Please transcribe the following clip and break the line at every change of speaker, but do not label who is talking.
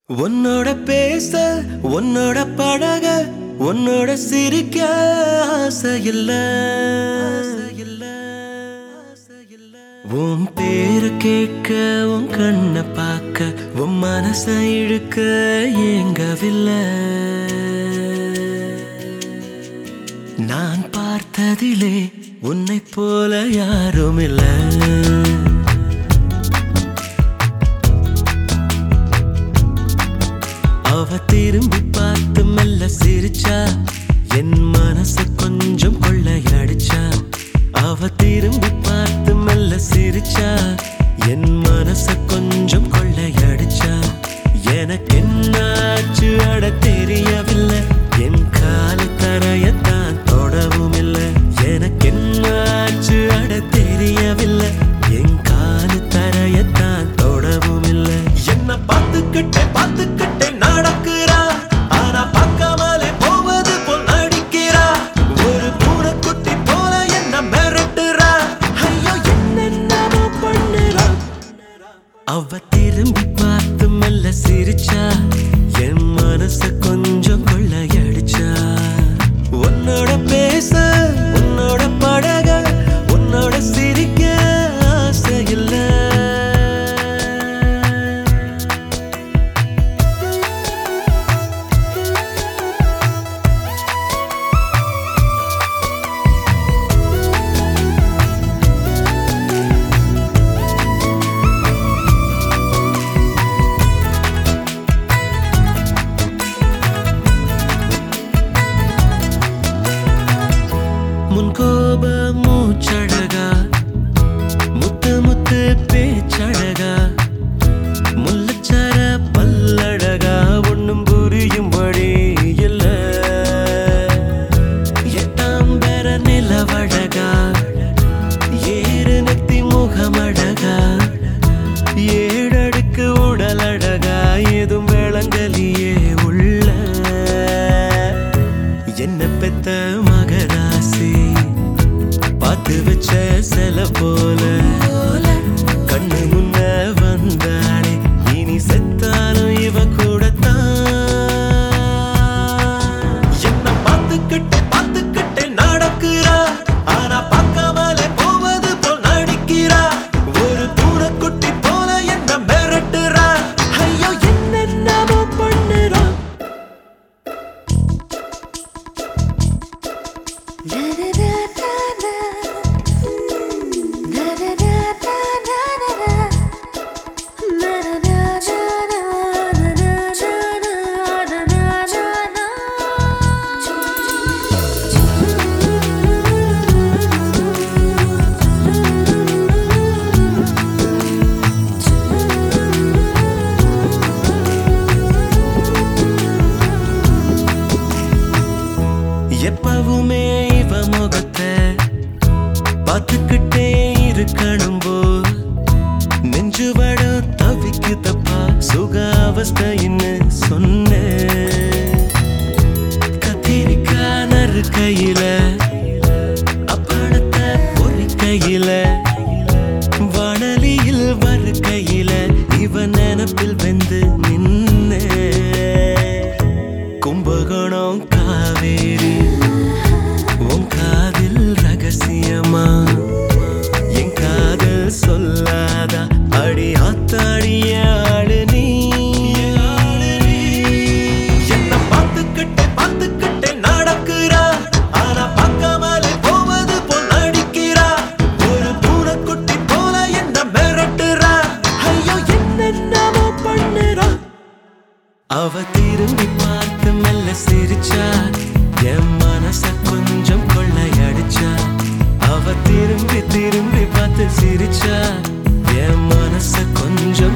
உன்னோட பேச உன்னோட பழக உன்னோட சிரிக்க ஆசை இல்ல உன் பேரு கேட்க உன் கண்ணை பார்க்க உன் மனசை இழுக்க ஏங்கவில்லை நான் பார்த்ததிலே உன்னை போல யாரும் இல்லை அவ திரும்பி பார்த்து மெல்ல சிரிச்சா என் மனசு கொஞ்சம் கொள்ளையடிச்சா அவ திரும்பி பார்த்து மெல்ல சிரிச்சா என் மனசு கொஞ்சம் கொள்ளையடிச்சா எனக்கு என்னாச்சு அட தெரியவில்லை என் கால தரையத்தான் தொடவும் இல்லை எனக்கு என்னாச்சு அட தெரியவில்லை என் கால தரையத்தான் தொடவும் இல்லை என்ன பார்த்துக்கிட்டே பார்த்துக்கிட்டே நடக்கிறா ஆனா பார்க்காமலே போவது போல் நடிக்கிறா ஒரு பூனைக்குட்டி போல என்ன மிரட்டுறா ஐயோ என்னென்னமோ பண்ணுறா அவ திரும்பி பார்த்து மெல்ல சிரிச்சா என் மனச கொஞ்சம் கொள்ளையடிச்சா உன்னோட பேச உன்னோட பழக உன்னோட சிரிக்க ஆசை இல்லை முன்கோப மூச்சழகா முத்து முத்து பேச்சழகா முள்ளச்சர பல்லழகா ஒண்ணும் புரியும்படி இல்ல எட்டாம் பெற நிலவழகா ஏறு நெத்தி முகமழகா ஏழடுக்கு உடலழகா ஏதும் விளங்கலியே உள்ள என்ன பெத்த மகராசி பார்த்து வச்ச செல போல கண்ணு முன்ன வந்தாளே இனி செத்தாலும் இவ கூடத்தான் என்ன பார்த்துக்கிட்டு பார்த்துக்கிட்டு நடக்கிறா ஆனா பார்க்காமலே போவது போல் நடிக்கிறா ஒரு பூனைக்குட்டி போல என்ன மிரட்டுறா ஐயோ என்னென்னமோ பண்ணுறா எப்பவுமே இவ முகத்தை பார்த்துக்கிட்டே இருக்கணும் போல் நெஞ்சு வடம் தவிக்குதப்பா சுக அவஸ்தைன்னு சொன்னேன் கத்திரிக்காய் நறு கையில அப்பளத்தை ஒரு கையில வானலியில் வரு கையில இவ நினப்பில் வெந்து நின்ன கும்பகோணம் காவேரி உன் காதில் ரகசியமா என் காதல் சொல்லாதா அடி ஆத்தாடிய ஆளு நீ என்ன பார்த்துக்கிட்டே பார்த்துக்கிட்டே நடக்கிறா ஆனா பார்க்காமலே போவது போல் நடிக்கிறா ஒரு பூனைக்குட்டி போல என்ன மிரட்டுறா ஐயோ என்னென்னமோ பண்ணுறா அவ திரும்பி பார்த்து மெல்ல சிரிச்சா என் மனச கொஞ்சம் கொள்ளையடிச்சா அவ திரும்பி திரும்பி பார்த்து சிரிச்சா என் மனச கொஞ்சம்